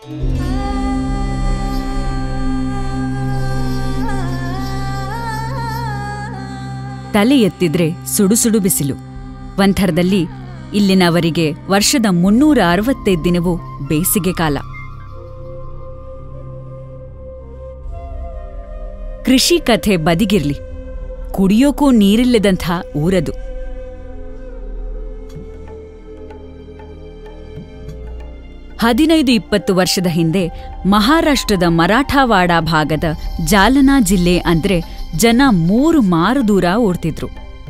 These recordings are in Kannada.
ತಲೆ ಎತ್ತಿದ್ರೆ ಸುಡು ಸುಡು ಬಿಸಿಲು ಒಂಥರದಲ್ಲಿ ಇಲ್ಲಿನವರಿಗೆ ವರ್ಷದ ಮುನ್ನೂರ ಅರವತ್ತೈದು ದಿನವೂ ಬೇಸಿಗೆ ಕಾಲ ಕೃಷಿ ಕಥೆ ಬದಿಗಿರ್ಲಿ ಕುಡಿಯೋಕೂ ನೀರಿಲ್ಲದಂಥ ಊರದು ಹದಿನೈದು ಇಪ್ಪತ್ತು ವರ್ಷದ ಹಿಂದೆ ಮಹಾರಾಷ್ಟ್ರದ ಮರಾಠವಾಡ ಭಾಗದ ಜಾಲನಾ ಜಿಲ್ಲೆ ಅಂದ್ರೆ ಜನ ಮೂರು ಮಾರು ದೂರ ಓಡ್ತಿದ್ರು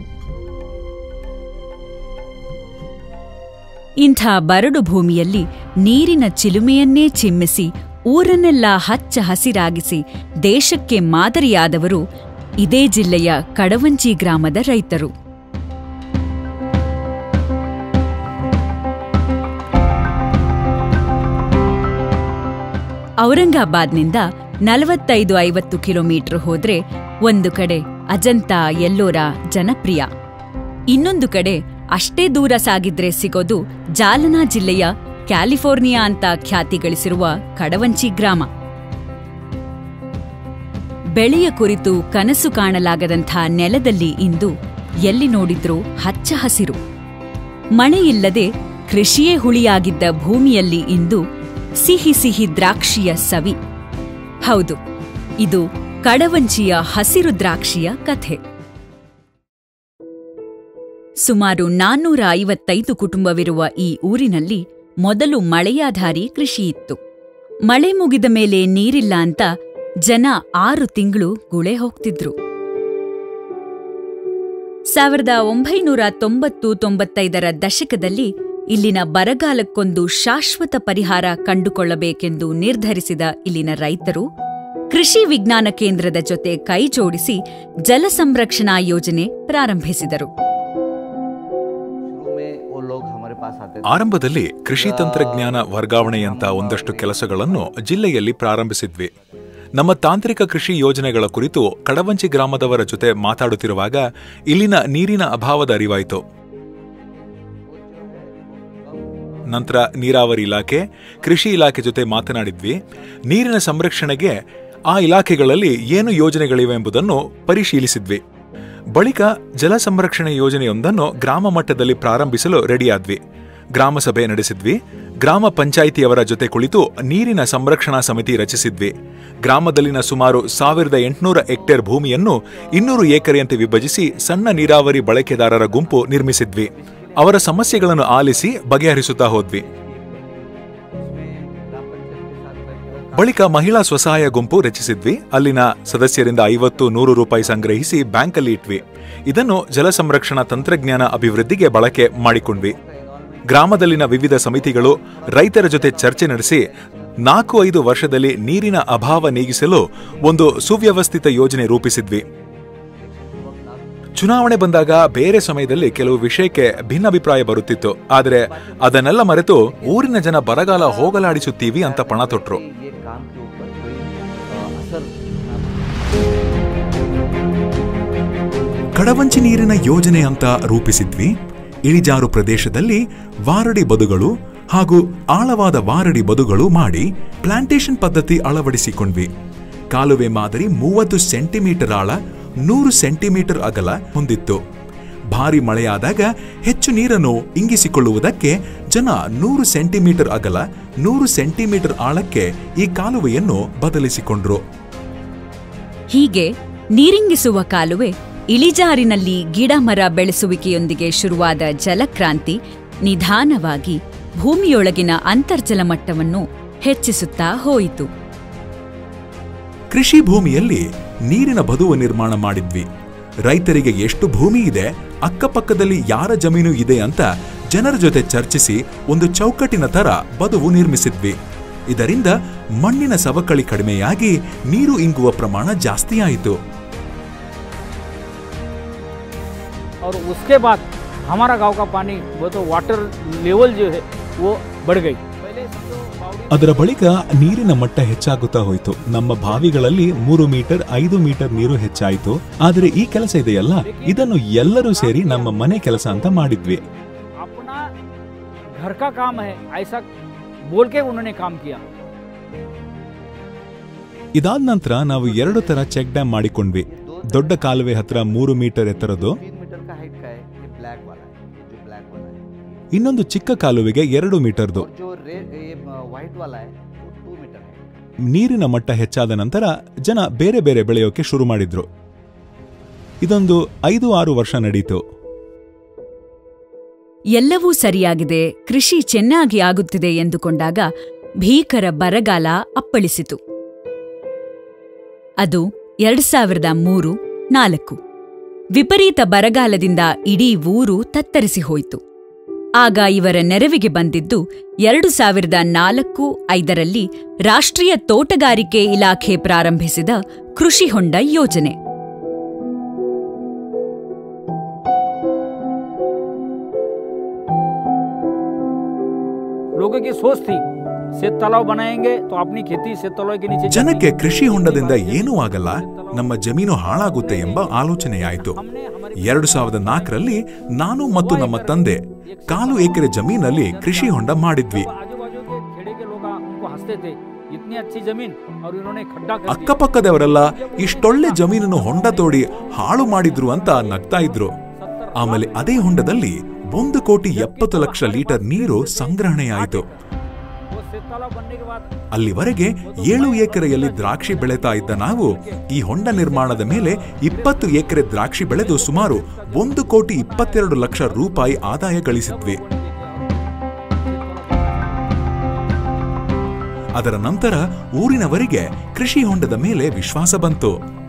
ಇಂಥ ಬರಡು ಭೂಮಿಯಲ್ಲಿ ನೀರಿನ ಚಿಲುಮೆಯನ್ನೇ ಚಿಮ್ಮಿಸಿ ಊರನ್ನೆಲ್ಲ ಹಚ್ಚ ಹಸಿರಾಗಿಸಿ ದೇಶಕ್ಕೆ ಮಾದರಿಯಾದವರು ಇದೇ ಜಿಲ್ಲೆಯ ಕಡವಂಚಿ ಗ್ರಾಮದ ರೈತರು ಔರಂಗಾಬಾದ್ನಿಂದ ನಲವತ್ತೈದು ಐವತ್ತು ಕಿಲೋಮೀಟರ್ ಹೋದ್ರೆ ಒಂದು ಕಡೆ ಅಜಂತ ಎಲ್ಲೋರ ಜನಪ್ರಿಯ ಇನ್ನೊಂದು ಕಡೆ ಅಷ್ಟೇ ದೂರ ಸಾಗಿದ್ರೆ ಸಿಗೋದು ಜಾಲನಾ ಜಿಲ್ಲೆಯ ಕ್ಯಾಲಿಫೋರ್ನಿಯಾ ಅಂತ ಖ್ಯಾತಿ ಗಳಿಸಿರುವ ಕಡವಂಚಿ ಗ್ರಾಮ ಬೆಳೆಯ ಕುರಿತು ಕನಸು ಕಾಣಲಾಗದಂಥ ನೆಲದಲ್ಲಿ ಇಂದು ಎಲ್ಲಿ ನೋಡಿದ್ರೂ ಹಚ್ಚ ಹಸಿರು ಮಳೆಯಿಲ್ಲದೆ ಕೃಷಿಯೇ ಹುಳಿಯಾಗಿದ್ದ ಭೂಮಿಯಲ್ಲಿ ಇಂದು ಸಿಹಿ ಸಿಹಿ ದ್ರಾಕ್ಷಿಯ ಸವಿ ಹೌದು ಇದು ಕಡವಂಚಿಯ ಹಸಿರು ದ್ರಾಕ್ಷಿಯ ಕಥೆ ಸುಮಾರು ನಾನ್ನೂರ ಐವತ್ತೈದು ಕುಟುಂಬವಿರುವ ಈ ಊರಿನಲ್ಲಿ ಮೊದಲು ಮಳೆಯಾಧಾರಿ ಕೃಷಿಯಿತ್ತು ಮಳೆ ಮುಗಿದ ಮೇಲೆ ನೀರಿಲ್ಲ ಅಂತ ಜನ ಆರು ತಿಂಗಳು ಗುಳೆ ಹೋಗ್ತಿದ್ರು ಸಾವಿರದ ಒಂಬೈನೂರ ತೊಂಬತ್ತು ತೊಂಬತ್ತೈದರ ದಶಕದಲ್ಲಿ ಇಲ್ಲಿನ ಬರಗಾಲಕ್ಕೊಂದು ಶಾಶ್ವತ ಪರಿಹಾರ ಕಂಡುಕೊಳ್ಳಬೇಕೆಂದು ನಿರ್ಧರಿಸಿದ ಇಲ್ಲಿನ ರೈತರು ಕೃಷಿ ವಿಜ್ಞಾನ ಕೇಂದ್ರದ ಜೊತೆ ಕೈಜೋಡಿಸಿ ಜಲ ಸಂರಕ್ಷಣಾ ಯೋಜನೆ ಪ್ರಾರಂಭಿಸಿದರು शुरू में वो लोग हमारे पास आते थे ಆರಂಭದಲ್ಲಿ ಕೃಷಿ ತಂತ್ರಜ್ಞಾನ ವರ್ಗಾವಣೆಯಂತ ಒಂದಷ್ಟು ಕೆಲಸಗಳನ್ನು ಜಿಲ್ಲೆಯಲ್ಲಿ ಪ್ರಾರಂಭಿಸಿದ್ವಿ ನಮ್ಮ ತಾಂತ್ರಿಕ ಕೃಷಿ ಯೋಜನೆಗಳ ಕುರಿತು ಕಡವಂಚಿ ಗ್ರಾಮದವರ ಜೊತೆ ಮಾತಾಡುತ್ತಿರುವಾಗ ಇಲ್ಲಿನ ನೀರಿನ ಅಭಾವದ ಅರಿವಾಯಿತು ನಂತರ ನೀರಾವರಿ ಇಲಾಖೆ ಕೃಷಿ ಇಲಾಖೆ ಜೊತೆ ಮಾತನಾಡಿದ್ವಿ ನೀರಿನ ಸಂರಕ್ಷಣೆಗೆ ಆ ಇಲಾಖೆಗಳಲ್ಲಿ ಏನು ಯೋಜನೆಗಳಿವೆ ಎಂಬುದನ್ನು ಪರಿಶೀಲಿಸಿದ್ವಿ ಬಳಿಕ ಜಲ ಸಂರಕ್ಷಣೆ ಯೋಜನೆಯೊಂದನ್ನು ಗ್ರಾಮ ಮಟ್ಟದಲ್ಲಿ ಪ್ರಾರಂಭಿಸಲು ರೆಡಿಯಾದ್ವಿ ಗ್ರಾಮ ಸಭೆ ನಡೆಸಿದ್ವಿ ಗ್ರಾಮ ಪಂಚಾಯಿತಿಯವರ ಜೊತೆ ಕುಳಿತು ನೀರಿನ ಸಂರಕ್ಷಣಾ ಸಮಿತಿ ರಚಿಸಿದ್ವಿ ಗ್ರಾಮದಲ್ಲಿನ ಸುಮಾರು ಸಾವಿರದ ಎಂಟುನೂರ ಹೆಕ್ಟೇರ್ ಭೂಮಿಯನ್ನು ಇನ್ನೂರು ಎಕರೆಯಂತೆ ವಿಭಜಿಸಿ ಸಣ್ಣ ನೀರಾವರಿ ಬಳಕೆದಾರರ ಗುಂಪು ನಿರ್ಮಿಸಿದ್ವಿ ಅವರ ಸಮಸ್ಯೆಗಳನ್ನು ಆಲಿಸಿ ಬಗೆಹರಿಸುತ್ತಾ ಹೋದ್ವಿ ಬಳಿಕ ಮಹಿಳಾ ಸ್ವಸಹಾಯ ಗುಂಪು ರಚಿಸಿದ್ವಿ ಅಲ್ಲಿನ ಸದಸ್ಯರಿಂದ ಐವತ್ತು ನೂರು ರೂಪಾಯಿ ಸಂಗ್ರಹಿಸಿ ಬ್ಯಾಂಕಲ್ಲಿ ಇಟ್ವಿ ಇದನ್ನು ಜಲ ಸಂರಕ್ಷಣಾ ತಂತ್ರಜ್ಞಾನ ಅಭಿವೃದ್ಧಿಗೆ ಬಳಕೆ ಮಾಡಿಕೊಂಡ್ವಿ ಗ್ರಾಮದಲ್ಲಿನ ವಿವಿಧ ಸಮಿತಿಗಳು ರೈತರ ಜೊತೆ ಚರ್ಚೆ ನಡೆಸಿ ನಾಲ್ಕು ಐದು ವರ್ಷದಲ್ಲಿ ನೀರಿನ ಅಭಾವ ನೀಗಿಸಲು ಒಂದು ಸುವ್ಯವಸ್ಥಿತ ಯೋಜನೆ ರೂಪಿಸಿದ್ವಿ ಚುನಾವಣೆ ಬಂದಾಗ ಬೇರೆ ಸಮಯದಲ್ಲಿ ಕೆಲವು ವಿಷಯಕ್ಕೆ ಭಿನ್ನಾಭಿಪ್ರಾಯ ಬರುತ್ತಿತ್ತು ಆದರೆ ಅದನ್ನೆಲ್ಲ ಮರೆತು ಊರಿನ ಜನ ಬರಗಾಲ ಹೋಗಲಾಡಿಸುತ್ತೀವಿ ಅಂತ ಪಣ ತೊಟ್ರು ये काम के ऊपर कोई अ, असर ना ಕಡವಂಚಿ ನೀರಿನ ಯೋಜನೆ ಅಂತ ರೂಪಿಸಿದ್ವಿ ಇಳಿಜಾರು ಪ್ರದೇಶದಲ್ಲಿ ವಾರಡಿ ಬದುಗಳು ಹಾಗೂ ಆಳವಾದ ವಾರಡಿ ಬದುಗಳು ಮಾಡಿ ಪ್ಲಾಂಟೇಶನ್ ಪದ್ಧತಿ ಅಳವಡಿಸಿಕೊಂಡ್ವಿ ಕಾಲುವೆ ಮಾದರಿ ಮೂವತ್ತು ಸೆಂಟಿಮೀಟರ್ ಆಳ ನೂರು ಸೆಂಟಿಮೀಟರ್ ಅಗಲ ಹೊಂದಿತ್ತು ಭಾರಿ ಮಳೆಯಾದಾಗ ಹೆಚ್ಚು ನೀರನ್ನು ಇಂಗಿಸಿಕೊಳ್ಳುವುದಕ್ಕೆ ಜನ ನೂರು ಸೆಂಟಿಮೀಟರ್ ಅಗಲ ನೂರು ಸೆಂಟಿಮೀಟರ್ ಆಳಕ್ಕೆ ಈ ಕಾಲುವೆಯನ್ನು ಬದಲಿಸಿಕೊಂಡ್ರು ಹೀಗೆ ನೀರಿಂಗಿಸುವ ಕಾಲುವೆ ಇಳಿಜಾರಿನಲ್ಲಿ ಗಿಡ ಮರ ಬೆಳೆಸುವಿಕೆಯೊಂದಿಗೆ ಶುರುವಾದ ಜಲಕ್ರಾಂತಿ ನಿಧಾನವಾಗಿ ಭೂಮಿಯೊಳಗಿನ ಅಂತರ್ಜಲ ಮಟ್ಟವನ್ನು ಹೆಚ್ಚಿಸುತ್ತಾ ಹೋಯಿತು ಕೃಷಿ ಭೂಮಿಯಲ್ಲಿ ನೀರಿನ ಬದುವು ನಿರ್ಮಾಣ ಮಾಡಿದ್ವಿ ರೈತರಿಗೆ ಎಷ್ಟು ಭೂಮಿ ಇದೆ ಅಕ್ಕಪಕ್ಕದಲ್ಲಿ ಯಾರ ಜಮೀನು ಇದೆ ಅಂತ ಜನರ ಜೊತೆ ಚರ್ಚಿಸಿ ಒಂದು ಚೌಕಟ್ಟಿನ ತರ ಬದುವು ನಿರ್ಮಿಸಿದ್ವಿ ಇದರಿಂದ ಮಣ್ಣಿನ ಸವಕಳಿ ಕಡಿಮೆಯಾಗಿ ನೀರು ಇಂಗುವ ಪ್ರಮಾಣ ಜಾಸ್ತಿಯಾಯಿತು और उसके बाद हमारा गांव का पानी वो तो वाटर लेवल जो है वो बढ़ गई पहले समझो बावड़ी ಅದರ ಬಳಿಕ ನೀರಿನ ಮಟ್ಟ ಹೆಚ್ಚಾಗುತ್ತಾ ಹೋಯಿತು ನಮ್ಮ ಬಾವಿಗಳಲ್ಲಿ ಮೂರು ಮೀಟರ್ ಐದು ಮೀಟರ್ ನೀರು ಹೆಚ್ಚಾಯಿತು ಆದರೆ ಈ ಕೆಲಸ ಇದೆಯಲ್ಲ ಇದನ್ನು ಎಲ್ಲರೂ ಸೇರಿ ನಮ್ಮ ಮನೆ ಕೆಲಸ ಅಂತ ಮಾಡಿದ್ವಿ अपना घर का काम है ऐसा बोल के उन्होंने काम किया ಇದಾದ ನಂತರ ನಾವು ಎರಡು ತರ ಚೆಕ್ ಡ್ಯಾಮ್ ಮಾಡಿಕೊಂಡ್ವಿ ದೊಡ್ಡ ಕಾಲುವೆ ಹತ್ರ ಮೂರು ಮೀಟರ್ ಎತ್ತರದ್ದು तीन मीटर का हाइट का है ये ब्लैक वाला है जो ब्लैक वाला है ಇನ್ನೊಂದು ಚಿಕ್ಕ ಕಾಲುವೆಗೆ ಎರಡು ಮೀಟರ್ದು और जो रेड ये व्हाइट वाला है वो टू मीटर है ನೀರಿನ ಮಟ್ಟ ಹೆಚ್ಚಾದ ನಂತರ ಜನ ಬೇರೆ ಬೇರೆ ಬೆಳೆಯೋಕೆ ಶುರು ಮಾಡಿದ್ರು ಇದೊಂದು ಐದು ಆರು ವರ್ಷ ನಡೀತು ಎಲ್ಲವೂ ಸರಿಯಾಗಿದೆ ಕೃಷಿ ಚೆನ್ನಾಗಿ ಆಗುತ್ತಿದೆ ಎಂದುಕೊಂಡಾಗ ಭೀಕರ ಬರಗಾಲ ಅಪ್ಪಳಿಸಿತು ಅದು ಎರಡು ಸಾವಿರದ ಮೂರು ನಾಲ್ಕು ವಿಪರೀತ ಬರಗಾಲದಿಂದ ಇಡೀ ಊರು ತತ್ತರಿಸಿ ಹೋಯಿತು ಆಗ ಇವರ ನೆರವಿಗೆ ಬಂದಿದ್ದು ಎರಡು ಸಾವಿರದ ನಾಲ್ಕು ಐದರಲ್ಲಿ ರಾಷ್ಟ್ರೀಯ ತೋಟಗಾರಿಕೆ ಇಲಾಖೆ ಪ್ರಾರಂಭಿಸಿದ ಕೃಷಿ ಹೊಂಡ ಯೋಜನೆ लोगों की सोच थी सेत तालाब बनाएंगे तो अपनी खेती सेत तालाब के नीचे ಜನಕ್ಕೆ जाती है। ಕೃಷಿ ಹೊಂಡದಿಂದ ಏನೂ ಆಗಲ್ಲ ನಮ್ಮ ಜಮೀನು ಹಾಳಾಗುತ್ತೆ ಎಂಬ ಆಲೋಚನೆಯಾಯಿತು ಎರಡು ಸಾವಿರದ ನಾಲ್ಕರಲ್ಲಿ ನಾನು ಮತ್ತು ನಮ್ಮ ತಂದೆ ಕಾಲು ಎಕರೆ ಜಮೀನಲ್ಲಿ ಕೃಷಿ ಹೊಂಡ ಮಾಡಿದ್ವಿ आजू बाजू के खेड़े के लोग उनको हंसते थे इतनी अच्छी जमीन और इन्होंने खड्डा कर दिया ಅಕ್ಕಪಕ್ಕದವರೆಲ್ಲ ಇಷ್ಟೊಳ್ಳೆ ಜಮೀನನ್ನು ಹೊಂಡ ತೋಡಿ ಹಾಳು ಮಾಡಿದ್ರು ಅಂತ ನಗ್ತಾ ಇದ್ರು ಆಮೇಲೆ ಅದೇ ಹೊಂಡದಲ್ಲಿ ಒಂದು ಕೋಟಿ ಎಪ್ಪತ್ತು ಲಕ್ಷ ಲೀಟರ್ ನೀರು ಸಂಗ್ರಹಣೆಯಾಯಿತು वो सेत तालाब बनने के बाद ಅಲ್ಲಿವರೆಗೆ ಏಳು ಎಕರೆಯಲ್ಲಿ ದ್ರಾಕ್ಷಿ ಬೆಳೆತಾ ಇದ್ದ ನಾವು ಈ ಹೊಂಡ ನಿರ್ಮಾಣದ ಮೇಲೆ ಇಪ್ಪತ್ತು ಎಕರೆ ದ್ರಾಕ್ಷಿ ಬೆಳೆದು ಸುಮಾರು ಒಂದು ಕೋಟಿ ಇಪ್ಪತ್ತೆರಡು ಲಕ್ಷ ರೂಪಾಯಿ ಆದಾಯ ಗಳಿಸಿದ್ವಿ ಅದರ ನಂತರ ಊರಿನವರಿಗೆ ಕೃಷಿ ಹೊಂಡದ ಮೇಲೆ ವಿಶ್ವಾಸ ಬಂತು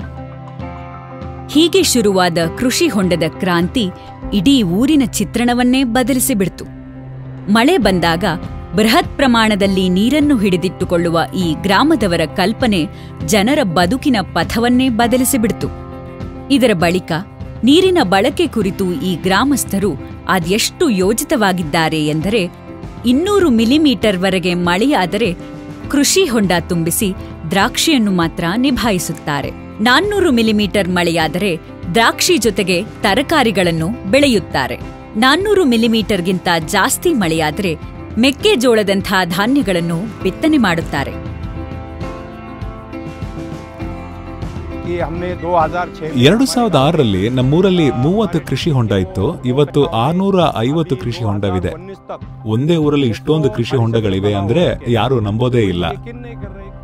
ಹೀಗೆ ಶುರುವಾದ ಕೃಷಿ ಹೊಂಡದ ಕ್ರಾಂತಿ ಇಡೀ ಊರಿನ ಚಿತ್ರಣವನ್ನೇ ಬದಲಿಸಿಬಿಡ್ತು ಮಳೆ ಬಂದಾಗ ಬೃಹತ್ ಪ್ರಮಾಣದಲ್ಲಿ ನೀರನ್ನು ಹಿಡಿದಿಟ್ಟುಕೊಳ್ಳುವ ಈ ಗ್ರಾಮದವರ ಕಲ್ಪನೆ ಜನರ ಬದುಕಿನ ಪಥವನ್ನೇ ಬದಲಿಸಿಬಿಡ್ತು ಇದರ ಬಳಿಕ ನೀರಿನ ಬಳಕೆ ಕುರಿತು ಈ ಗ್ರಾಮಸ್ಥರು ಅದೆಷ್ಟು ಯೋಜಿತವಾಗಿದ್ದಾರೆ ಎಂದರೆ ಇನ್ನೂರು ಮಿಲಿಮೀಟರ್ವರೆಗೆ ಮಳೆಯಾದರೆ ಕೃಷಿ ಹೊಂಡ ತುಂಬಿಸಿ ದ್ರಾಕ್ಷಿಯನ್ನು ಮಾತ್ರ ನಿಭಾಯಿಸುತ್ತಾರೆ ನಾನ್ನೂರು ಮಿಲಿಮೀಟರ್ ಮಳೆಯಾದರೆ ದ್ರಾಕ್ಷಿ ಜೊತೆಗೆ ತರಕಾರಿಗಳನ್ನು ಬೆಳೆಯುತ್ತಾರೆ ನಾನ್ನೂರು ಮಿಲಿಮೀಟರ್ಗಿಂತ ಜಾಸ್ತಿ ಮಳೆಯಾದರೆ ಮೆಕ್ಕೆಜೋಳದಂಥ ಧಾನ್ಯಗಳನ್ನು ಬಿತ್ತನೆ ಮಾಡುತ್ತಾರೆ कि हमने 2006 में ಎರಡು ಸಾವಿರದ ಆರರಲ್ಲಿ ನಮ್ಮೂರಲ್ಲಿ ಮೂವತ್ತು ಕೃಷಿ ಹೊಂಡ ಇತ್ತು ಇವತ್ತು ಆರ್ನೂರ ಐವತ್ತು ಕೃಷಿ ಹೊಂಡವಿದೆ उन्नीस तक ಒಂದೇ ಊರಲ್ಲಿ ಇಷ್ಟೊಂದು ಕೃಷಿ ಹೊಂಡಗಳಿವೆ ಅಂದ್ರೆ ಯಾರು ನಂಬೋದೇ ಇಲ್ಲ लेकिन नहीं कर रहे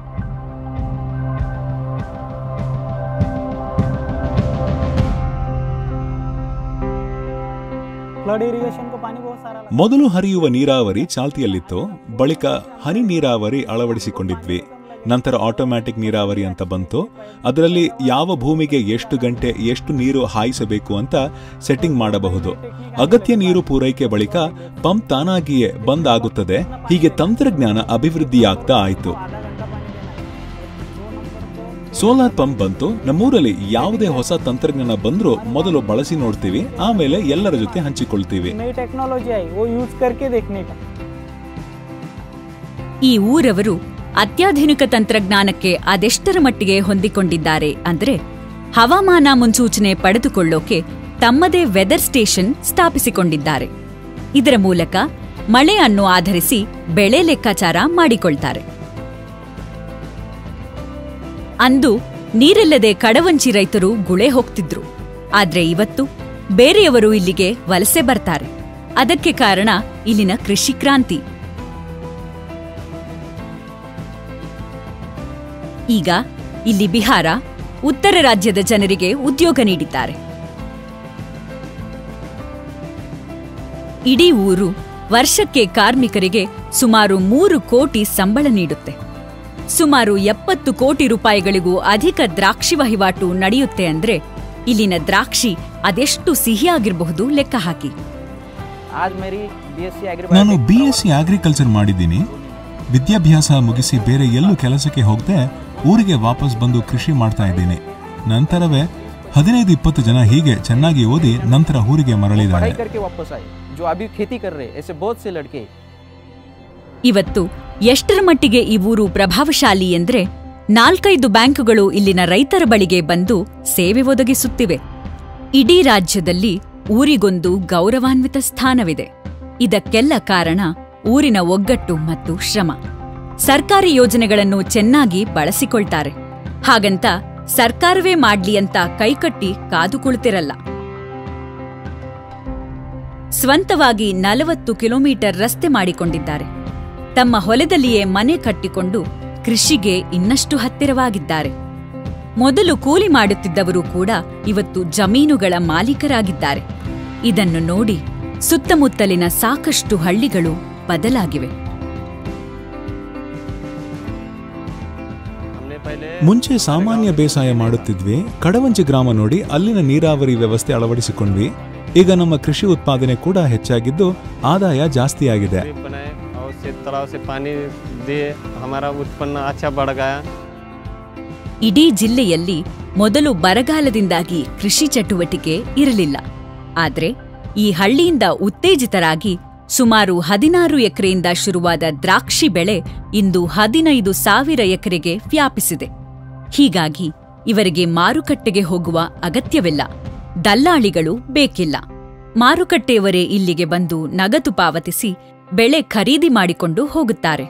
फ्लड इरिगेशन को पानी बहुत सारा लगा ಮೊದಲು ಹರಿಯುವ ನೀರಾವರಿ ಚಾಲ್ತಿಯಲ್ಲಿತ್ತು ಬಳಿಕ ಹನಿ ನೀರಾವರಿ ಅಳವಡಿಸಿಕೊಂಡಿದ್ವಿ ನಂತರ ಆಟೋಮ್ಯಾಟಿಕ್ ನೀರಾವರಿ ಅಂತ ಬಂತು ಅದರಲ್ಲಿ ಯಾವ ಭೂಮಿಗೆ ಎಷ್ಟು ಗಂಟೆ ಎಷ್ಟು ನೀರು ಹಾಯಿಸಬೇಕು ಅಂತ ಸೆಟ್ಟಿಂಗ್ ಮಾಡಬಹುದು ಅಗತ್ಯ ನೀರು ಪೂರೈಕೆ ಬಳಿಕ ಪಂಪ್ ತಾನಾಗಿಯೇ ಬಂದ್ ಆಗುತ್ತದೆ ಹೀಗೆ ತಂತ್ರಜ್ಞಾನ ಅಭಿವೃದ್ಧಿಯಾಗ್ತಾ ಆಯಿತು ಸೋಲಾರ್ ಪಂಪ್ ಬಂತು ನಮ್ಮೂರಲ್ಲಿ ಯಾವುದೇ ಹೊಸ ತಂತ್ರಜ್ಞಾನ ಬಂದ್ರೂ ಮೊದಲು ಬಳಸಿ ನೋಡ್ತೀವಿ ಆಮೇಲೆ ಎಲ್ಲರ ಜೊತೆ ಹಂಚಿಕೊಳ್ತೀವಿ नई टेक्नोलॉजी आई वो यूज करके देखने का ಈ ಊರವರು ಅತ್ಯಾಧುನಿಕ ತಂತ್ರಜ್ಞಾನಕ್ಕೆ ಅದೆಷ್ಟರ ಮಟ್ಟಿಗೆ ಹೊಂದಿಕೊಂಡಿದ್ದಾರೆ ಅಂದ್ರೆ ಹವಾಮಾನ ಮುನ್ಸೂಚನೆ ಪಡೆದುಕೊಳ್ಳೋಕೆ ತಮ್ಮದೇ ವೆದರ್ ಸ್ಟೇಷನ್ ಸ್ಥಾಪಿಸಿಕೊಂಡಿದ್ದಾರೆ ಇದರ ಮೂಲಕ ಮಳೆಯನ್ನು ಆಧರಿಸಿ ಬೆಳೆ ಲೆಕ್ಕಾಚಾರ ಮಾಡಿಕೊಳ್ತಾರೆ ಅಂದು ನೀರಿಲ್ಲದೆ ಕಡವಂಚಿ ರೈತರು ಗುಳೆ ಹೋಗ್ತಿದ್ರು ಆದ್ರೆ ಇವತ್ತು ಬೇರೆಯವರು ಇಲ್ಲಿಗೆ ವಲಸೆ ಬರ್ತಾರೆ ಅದಕ್ಕೆ ಕಾರಣ ಇಲ್ಲಿನ ಕೃಷಿ ಕ್ರಾಂತಿ ಈಗ ಇಲ್ಲಿ ಬಿಹಾರ ಉತ್ತರ ರಾಜ್ಯದ ಜನರಿಗೆ ಉದ್ಯೋಗ ನೀಡಿದ್ದಾರೆ ಇಡೀ ಊರು ವರ್ಷಕ್ಕೆ ಕಾರ್ಮಿಕರಿಗೆ ಸುಮಾರು ಮೂರು ಕೋಟಿ ಸಂಬಳ ನೀಡುತ್ತೆ ಸುಮಾರು ಎಪ್ಪತ್ತು ಕೋಟಿ ರೂಪಾಯಿಗಳಿಗೂ ಅಧಿಕ ದ್ರಾಕ್ಷಿ ವಹಿವಾಟು ನಡೆಯುತ್ತೆ ಅಂದ್ರೆ ಇಲ್ಲಿನ ದ್ರಾಕ್ಷಿ ಅದೆಷ್ಟು ಸಿಹಿಯಾಗಿರಬಹುದು ಲೆಕ್ಕ ಹಾಕಿ आज मेरी बीएससी ನಾನು एग्रीबायोटिक ಬಿ ಎಸ್ ಸಿ ಅಗ್ರಿಕಲ್ಚರ್ ಮಾಡಿದ್ದೀನಿ ವಿದ್ಯಾಭ್ಯಾಸ ಮುಗಿಸಿ ಬೇರೆ ಎಲ್ಲೂ ಕೆಲಸಕ್ಕೆ ಹೋಗದೆ ಊರಿಗೆ ವಾಪಸ್ ಬಂದು ಕೃಷಿ ಮಾಡ್ತಾ ಇದ್ದೀನಿ ನಂತರವೇ ಹದಿನೈದು ಇಪ್ಪತ್ತು ಜನ ಹೀಗೆ ಚೆನ್ನಾಗಿ ಓದಿ ನಂತರ ಊರಿಗೆ ಮರಳಿದ್ದಾರೆ पढ़ाई करके वापस आए जो अभी खेती कर रहे हैं ऐसे बहुत से लड़के ಇವತ್ತು ಎಷ್ಟರ ಮಟ್ಟಿಗೆ ಈ ಊರು ಪ್ರಭಾವಶಾಲಿ ಎಂದ್ರೆ ನಾಲ್ಕೈದು ಬ್ಯಾಂಕುಗಳು ಇಲ್ಲಿನ ರೈತರ ಬಳಿಗೆ ಬಂದು ಸೇವೆ ಒದಗಿಸುತ್ತಿವೆ ಇಡೀ ರಾಜ್ಯದಲ್ಲಿ ಊರಿಗೊಂದು ಗೌರವಾನ್ವಿತ ಸ್ಥಾನವಿದೆ ಇದಕ್ಕೆಲ್ಲ ಕಾರಣ ಊರಿನ ಒಗ್ಗಟ್ಟು ಮತ್ತು ಶ್ರಮ ಸರ್ಕಾರಿ ಯೋಜನೆಗಳನ್ನು ಚೆನ್ನಾಗಿ ಬಳಸಿಕೊಳ್ತಾರೆ ಹಾಗಂತ ಸರ್ಕಾರವೇ ಮಾಡ್ಲಿ ಅಂತ ಕೈಕಟ್ಟಿ ಕಾದು ಕುಳಿತಿರಲ್ಲ ಸ್ವಂತವಾಗಿ ನಲವತ್ತು ಕಿಲೋಮೀಟರ್ ರಸ್ತೆ ಮಾಡಿಕೊಂಡಿದ್ದಾರೆ ತಮ್ಮ ಹೊಲದಲ್ಲಿಯೇ ಮನೆ ಕಟ್ಟಿಕೊಂಡು ಕೃಷಿಗೆ ಇನ್ನಷ್ಟು ಹತ್ತಿರವಾಗಿದ್ದಾರೆ ಮೊದಲು ಕೂಲಿ ಮಾಡುತ್ತಿದ್ದವರು ಕೂಡ ಇವತ್ತು ಜಮೀನುಗಳ ಮಾಲೀಕರಾಗಿದ್ದಾರೆ ಇದನ್ನು ನೋಡಿ ಸುತ್ತಮುತ್ತಲಿನ ಸಾಕಷ್ಟು ಹಳ್ಳಿಗಳು ಬದಲಾಗಿವೆ ಮುಂಚೆ ಸಾಮಾನ್ಯ ಬೇಸಾಯ ಮಾಡುತ್ತಿದ್ವಿ ಕಡವಂಚಿ ಗ್ರಾಮ ನೋಡಿ ಅಲ್ಲಿನ ನೀರಾವರಿ ವ್ಯವಸ್ಥೆ ಅಳವಡಿಸಿಕೊಂಡ್ವಿ ಈಗ ನಮ್ಮ ಕೃಷಿ ಉತ್ಪಾದನೆ ಕೂಡ ಹೆಚ್ಚಾಗಿದ್ದು ಆದಾಯ ಜಾಸ್ತಿಯಾಗಿದೆ भी बनाए और उससे तालाब से पानी दिए हमारा उत्पन्न अच्छा बढ़ गया ಇಡೀ ಜಿಲ್ಲೆಯಲ್ಲಿ ಮೊದಲು ಬರಗಾಲದಿಂದಾಗಿ ಕೃಷಿ ಚಟುವಟಿಕೆ ಇರಲಿಲ್ಲ ಆದ್ರೆ ಈ ಹಳ್ಳಿಯಿಂದ ಉತ್ತೇಜಿತರಾಗಿ ಸುಮಾರು ಹದಿನಾರು ಎಕರೆಯಿಂದ ಶುರುವಾದ ದ್ರಾಕ್ಷಿ ಬೆಳೆ ಇಂದು ಹದಿನೈದು ಸಾವಿರ ಎಕರೆಗೆ ವ್ಯಾಪಿಸಿದೆ ಹೀಗಾಗಿ ಇವರಿಗೆ ಮಾರುಕಟ್ಟೆಗೆ ಹೋಗುವ ಅಗತ್ಯವಿಲ್ಲ ದಲ್ಲಾಳಿಗಳು ಬೇಕಿಲ್ಲ ಮಾರುಕಟ್ಟೆಯವರೇ ಇಲ್ಲಿಗೆ ಬಂದು ನಗದು ಪಾವತಿಸಿ ಬೆಳೆ ಖರೀದಿ ಮಾಡಿಕೊಂಡು ಹೋಗುತ್ತಾರೆ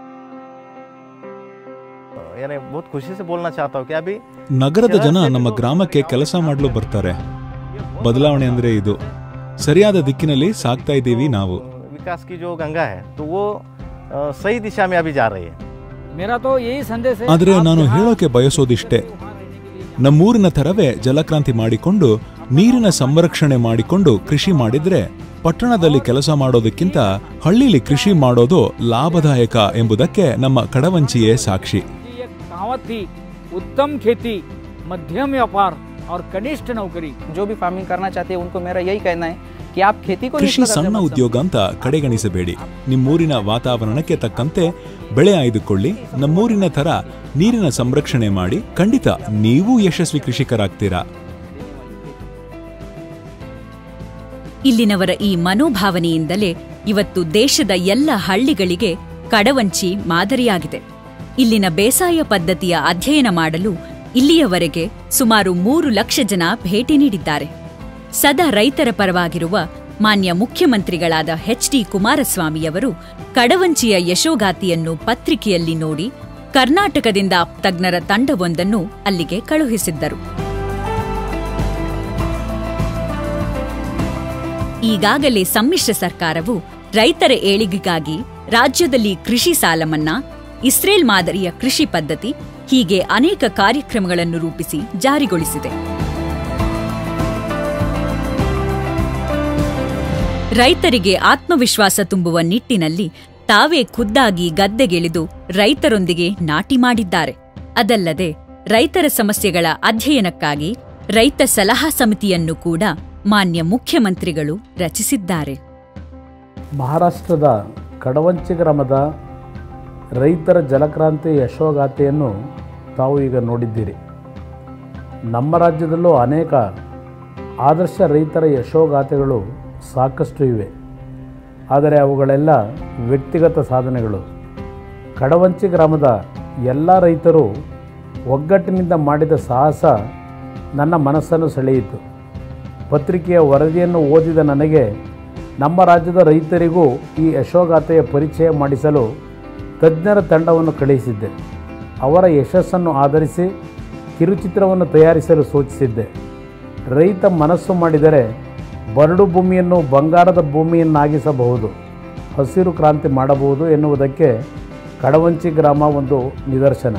यानी बहुत खुशी से बोलना चाहता हूँ कि अभी ನಗರದ ಜನ ನಮ್ಮ ಗ್ರಾಮಕ್ಕೆ ಕೆಲಸ ಮಾಡಲು ಬರ್ತಾರೆ ಬದಲಾವಣೆ ಅಂದ್ರೆ ಇದು ಸರಿಯಾದ ದಿಕ್ಕಿನಲ್ಲಿ ಸಾಗ್ತಾ ಇದ್ದೀವಿ ನಾವು विकास की जो गंगा है तो वो अ, सही दिशा में अभी जा रही है मेरा तो यही संदेश है ಆದ್ರೆ आप ನಾನು जहाँ ಹೇಳೋಕೆ ಬಯಸೋದಿಷ್ಟೇ वहाँ रहने के लिए ನಮ್ಮೂರಿನ ಥರವೇ ಜಲಕ್ರಾಂತಿ ಮಾಡಿಕೊಂಡು ನೀರಿನ ಸಂರಕ್ಷಣೆ ಮಾಡಿಕೊಂಡು ಕೃಷಿ ಮಾಡಿದ್ರೆ ಪಟ್ಟಣದಲ್ಲಿ ಕೆಲಸ ಮಾಡೋದಕ್ಕಿಂತ ಹಳ್ಳಿಲಿ ಕೃಷಿ ಮಾಡೋದು ಲಾಭದಾಯಕ ಎಂಬುದಕ್ಕೆ ನಮ್ಮ ಕಡವಂಚಿಯೇ ಸಾಕ್ಷಿ की एक कहावत थी उत्तम खेती मध्यम व्यापार और कनिष्ठ नौकरी जो भी फार्मिंग करना चाहते हैं उनको मेरा यही कहना है कि आप खेती को ಕೃಷಿ निष्ठा दर्जा ಸಣ್ಣ मत ಉದ್ಯೋಗ ಅಂತ ಕಡೆಗಣಿಸಬೇಡಿ ನಿಮ್ಮೂರಿನ ವಾತಾವರಣಕ್ಕೆ ತಕ್ಕಂತೆ ಬೆಳೆ ಆಯ್ದುಕೊಳ್ಳಿ ನಮ್ಮೂರಿನ ಥರ ನೀರಿನ ಸಂರಕ್ಷಣೆ ಮಾಡಿ ಖಂಡಿತ ನೀವೂ ಯಶಸ್ವಿ ಕೃಷಿಕರಾಗ್ತೀರಾ ಇಲ್ಲಿನವರ ಈ ಮನೋಭಾವನೆಯಿಂದಲೇ ಇವತ್ತು ದೇಶದ ಎಲ್ಲ ಹಳ್ಳಿಗಳಿಗೆ ಕಡವಂಚಿ ಮಾದರಿಯಾಗಿದೆ ಇಲ್ಲಿನ ಬೇಸಾಯ ಪದ್ಧತಿಯ ಅಧ್ಯಯನ ಮಾಡಲು ಇಲ್ಲಿಯವರೆಗೆ ಸುಮಾರು ಮೂರು ಲಕ್ಷ ಜನ ಭೇಟಿ ನೀಡಿದ್ದಾರೆ ಸದಾ ರೈತರ ಪರವಾಗಿರುವ ಮಾನ್ಯ ಮುಖ್ಯಮಂತ್ರಿಗಳಾದ ಎಚ್ ಡಿ ಕುಮಾರಸ್ವಾಮಿಯವರು ಕಡವಂಚಿಯ ಯಶೋಗಾತಿಯನ್ನು ಪತ್ರಿಕೆಯಲ್ಲಿ ನೋಡಿ ಕರ್ನಾಟಕದಿಂದ ತಜ್ಞರ ತಂಡವೊಂದನ್ನು ಅಲ್ಲಿಗೆ ಕಳುಹಿಸಿದ್ದರು ಈಗಾಗಲೇ ಸಮ್ಮಿಶ್ರ ಸರ್ಕಾರವು ರೈತರ ಏಳಿಗೆಗಾಗಿ ರಾಜ್ಯದಲ್ಲಿ ಕೃಷಿ ಸಾಲ ಮನ್ನಾ ಇಸ್ರೇಲ್ ಮಾದರಿಯ ಕೃಷಿ ಪದ್ಧತಿ ಹೀಗೆ ಅನೇಕ ಕಾರ್ಯಕ್ರಮಗಳನ್ನು ರೂಪಿಸಿ ಜಾರಿಗೊಳಿಸಿದೆ ರೈತರಿಗೆ ಆತ್ಮವಿಶ್ವಾಸ ತುಂಬುವ ನಿಟ್ಟಿನಲ್ಲಿ ತಾವೇ ಖುದ್ದಾಗಿ ಗದ್ದೆಗಿಳಿದು ರೈತರೊಂದಿಗೆ ನಾಟಿ ಮಾಡಿದ್ದಾರೆ ಅದಲ್ಲದೆ ರೈತರ ಸಮಸ್ಯೆಗಳ ಅಧ್ಯಯನಕ್ಕಾಗಿ ರೈತ ಸಲಹಾ ಸಮಿತಿಯನ್ನು ಕೂಡ ಮಾನ್ಯ ಮುಖ್ಯಮಂತ್ರಿಗಳು ರಚಿಸಿದ್ದಾರೆ ಮಹಾರಾಷ್ಟ್ರದ ಕಡವಂಚಿ ಗ್ರಾಮದ ರೈತರ ಜಲಕ್ರಾಂತಿ ಯಶೋಗಾಥೆಯನ್ನು ತಾವು ಈಗ ನೋಡಿದ್ದೀರಿ ನಮ್ಮ ರಾಜ್ಯದಲ್ಲೂ ಅನೇಕ ಆದರ್ಶ ರೈತರ ಯಶೋಗಾಥೆಗಳು ಸಾಕಷ್ಟು ಇವೆ ಆದರೆ ಅವುಗಳೆಲ್ಲ ವ್ಯಕ್ತಿಗತ ಸಾಧನೆಗಳು ಕಡವಂಚಿ ಗ್ರಾಮದ ಎಲ್ಲ ರೈತರು ಒಗ್ಗಟ್ಟಿನಿಂದ ಮಾಡಿದ ಸಾಹಸ ನನ್ನ ಮನಸ್ಸನ್ನು ಸೆಳೆಯಿತು ಪತ್ರಿಕೆಯ ವರದಿಯನ್ನು ಓದಿದ ನನಗೆ ನಮ್ಮ ರಾಜ್ಯದ ರೈತರಿಗೂ ಈ ಯಶೋಗಾಥೆಯ ಪರಿಚಯ ಮಾಡಿಸಲು ತಜ್ಞರ ತಂಡವನ್ನು ಕಳುಹಿಸಿದ್ದೆ ಅವರ ಯಶಸ್ಸನ್ನು ಆಧರಿಸಿ ಕಿರುಚಿತ್ರವನ್ನು ತಯಾರಿಸಲು ಸೂಚಿಸಿದ್ದೆ ರೈತ ಮನಸ್ಸು ಮಾಡಿದರೆ ಬರಡು ಭೂಮಿಯನ್ನು ಬಂಗಾರದ ಭೂಮಿಯನ್ನಾಗಿಸಬಹುದು ಹಸಿರು ಕ್ರಾಂತಿ ಮಾಡಬಹುದು ಎನ್ನುವುದಕ್ಕೆ ಕಡವಂಚಿ ಗ್ರಾಮ ಒಂದು ನಿದರ್ಶನ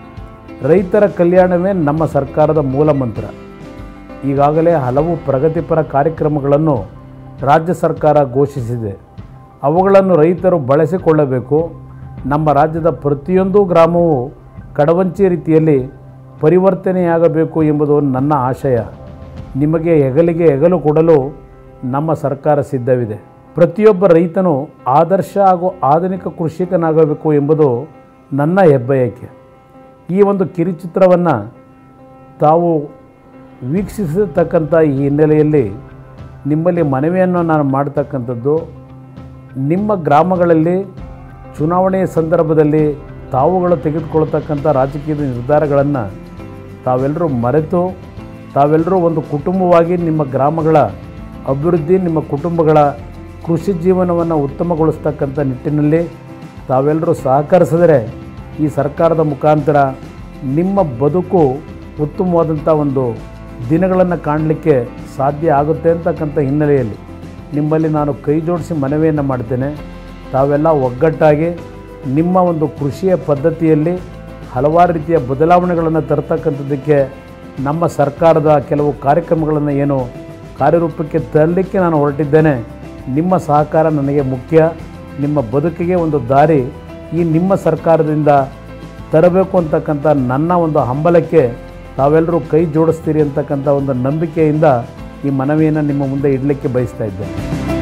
ರೈತರ ಕಲ್ಯಾಣವೇ ನಮ್ಮ ಸರ್ಕಾರದ ಮೂಲ ಮಂತ್ರ ಈಗಾಗಲೇ ಹಲವು ಪ್ರಗತಿಪರ ಕಾರ್ಯಕ್ರಮಗಳನ್ನು ರಾಜ್ಯ ಸರ್ಕಾರ ಘೋಷಿಸಿದೆ ಅವುಗಳನ್ನು ರೈತರು ಬಳಸಿಕೊಳ್ಳಬೇಕು ನಮ್ಮ ರಾಜ್ಯದ ಪ್ರತಿಯೊಂದು ಗ್ರಾಮವೂ ಕಡವಂಚಿ ರೀತಿಯಲ್ಲಿ ಪರಿವರ್ತನೆಯಾಗಬೇಕು ಎಂಬುದು ನನ್ನ ಆಶಯ ನಿಮಗೆ ಹೆಗಲಿಗೆ ಹೆಗಲು ಕೊಡಲು ನಮ್ಮ ಸರ್ಕಾರ ಸಿದ್ಧವಿದೆ ಪ್ರತಿಯೊಬ್ಬ ರೈತನು ಆದರ್ಶ ಹಾಗೂ ಆಧುನಿಕ ಕೃಷಿಕನಾಗಬೇಕು ಎಂಬುದು ನನ್ನ ಹೆಬ್ಬಯಕೆ ಈ ಒಂದು ಕಿರುಚಿತ್ರವನ್ನು ತಾವು ವೀಕ್ಷಿಸತಕ್ಕಂಥ ಈ ಹಿನ್ನೆಲೆಯಲ್ಲಿ ನಿಮ್ಮಲ್ಲಿ ಮನವಿಯನ್ನು ನಾನು ಮಾಡ್ತಕ್ಕಂಥದ್ದು ನಿಮ್ಮ ಗ್ರಾಮಗಳಲ್ಲಿ ಚುನಾವಣೆಯ ಸಂದರ್ಭದಲ್ಲಿ ತಾವುಗಳು ತೆಗೆದುಕೊಳ್ತಕ್ಕಂಥ ರಾಜಕೀಯದ ನಿರ್ಧಾರಗಳನ್ನು ತಾವೆಲ್ಲರೂ ಮರೆತು ತಾವೆಲ್ಲರೂ ಒಂದು ಕುಟುಂಬವಾಗಿ ನಿಮ್ಮ ಗ್ರಾಮಗಳ ಅಭಿವೃದ್ಧಿ ನಿಮ್ಮ ಕುಟುಂಬಗಳ ಕೃಷಿ ಜೀವನವನ್ನು ಉತ್ತಮಗೊಳಿಸ್ತಕ್ಕಂಥ ನಿಟ್ಟಿನಲ್ಲಿ ತಾವೆಲ್ಲರೂ ಸಹಕರಿಸಿದರೆ ಈ ಸರ್ಕಾರದ ಮುಖಾಂತರ ನಿಮ್ಮ ಬದುಕು ಉತ್ತಮವಾದಂಥ ಒಂದು ದಿನಗಳನ್ನು ಕಾಣಲಿಕ್ಕೆ ಸಾಧ್ಯ ಆಗುತ್ತೆ ಅಂತಕ್ಕಂಥ ಹಿನ್ನೆಲೆಯಲ್ಲಿ ನಿಮ್ಮಲ್ಲಿ ನಾನು ಕೈ ಜೋಡಿಸಿ ಮನವಿಯನ್ನು ಮಾಡ್ತೇನೆ ತಾವೆಲ್ಲ ಒಗ್ಗಟ್ಟಾಗಿ ನಿಮ್ಮ ಒಂದು ಕೃಷಿಯ ಪದ್ಧತಿಯಲ್ಲಿ ಹಲವಾರು ರೀತಿಯ ಬದಲಾವಣೆಗಳನ್ನು ತರ್ತಕ್ಕಂಥದ್ದಕ್ಕೆ ನಮ್ಮ ಸರ್ಕಾರದ ಕೆಲವು ಕಾರ್ಯಕ್ರಮಗಳನ್ನು ಏನು ಕಾರ್ಯರೂಪಕ್ಕೆ ತರಲಿಕ್ಕೆ ನಾನು ಹೊರಟಿದ್ದೇನೆ ನಿಮ್ಮ ಸಹಕಾರ ನನಗೆ ಮುಖ್ಯ ನಿಮ್ಮ ಬದುಕಿಗೆ ಒಂದು ದಾರಿ ಈ ನಿಮ್ಮ ಸರ್ಕಾರದಿಂದ ತರಬೇಕು ಅಂತಕ್ಕಂಥ ನನ್ನ ಒಂದು ಹಂಬಲಕ್ಕೆ ತಾವೆಲ್ಲರೂ ಕೈ ಜೋಡಿಸ್ತೀರಿ ಅಂತಕ್ಕಂಥ ಒಂದು ನಂಬಿಕೆಯಿಂದ ಈ ಮನವಿಯನ್ನು ನಿಮ್ಮ ಮುಂದೆ ಇಡಲಿಕ್ಕೆ ಬಯಸ್ತಾ ಇದ್ದೇನೆ